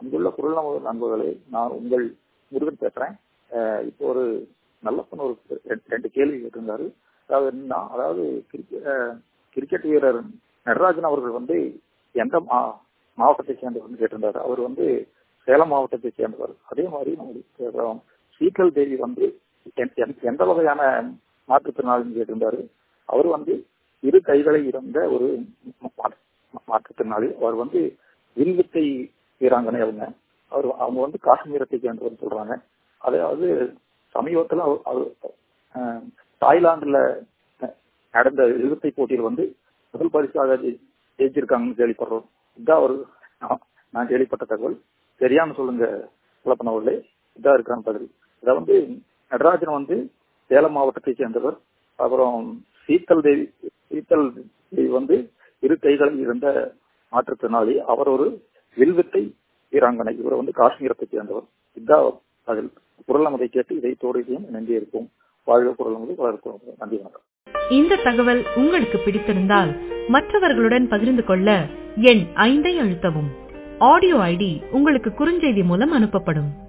அங்குள்ள குரல் நமது நண்பர்களே நான் உங்கள் முருகன் பேசுறேன் அஹ் இப்போ ஒரு நல்லப்பன் ஒரு ரெண்டு- ரெண்டு கேள்வி கேட்டிருந்தாரு அதாவது என்னன்னா அதாவது கிரிக்கெட் அஹ் கிரிக்கெட் வீரர் நடராஜன் அவர்கள் வந்து எந்த மா- மாவட்டத்தை சேர்ந்தவர்னு கேட்டிருந்தாரு அவர் வந்து சேலம் மாவட்டத்தை சேர்ந்தவர் அதே மாதிரி நம்மளுக்கு அப்புறம் சீக்கல் தேவி வந்து எந்த- எந்த- எந்த வகையான மாற்றுத்திறனாளின்னு கேட்டிருந்தாரு அவர் வந்து இரு கைகளை இழந்த ஒரு மா- மா- மாற்றுத்திறனாளி அவர் வந்து வில்வித்தை வீராங்கனை அவங்க அவர் அவங்க வந்து காஷ்மீரத்தை சேர்ந்தவர் சொல்றாங்க அதாவது சமீபத்தில் அவர் அவர், அஹ், தாய்லாந்துல அஹ், நடந்த வில்வித்தை போட்டியில் வந்து முதல் பரிசாக ஜெயி- ஜெயிச்சிருக்காங்கன்னு கேள்விப்படுறோம் இதான் ஒரு நான் நான் கேள்விப்பட்ட தகவல் சரியான்னு சொல்லுங்க குழப்பனவர்களே இதான் இருக்கான பதில் இதை வந்து நடராஜன் வந்து சேலம் மாவட்டத்தை சேர்ந்தவர் அப்புறம் சீத்தல் தேவி சீத்தல் தேவி வந்து இரு கைகளில் இருந்த மாற்றுத்திறனாளி அவர் ஒரு வில்வித்தை வீராங்கனை இவர் வந்து காஷ்மீரத்தை சேர்ந்தவர் இதான் அதில் குரல் நமதை கேட்டு இதை தோடையும் இணைந்தே இருக்கும் வாழ்க குரல் நமது வளர்க்கிறோம் நன்றி வணக்கம் இந்த தகவல் உங்களுக்கு பிடித்திருந்தால் மற்றவர்களுடன் பகிர்ந்து கொள்ள எண் ஐந்தை அழுத்தவும் ஆடியோ ஐடி உங்களுக்கு குறுஞ்செய்தி மூலம் அனுப்பப்படும்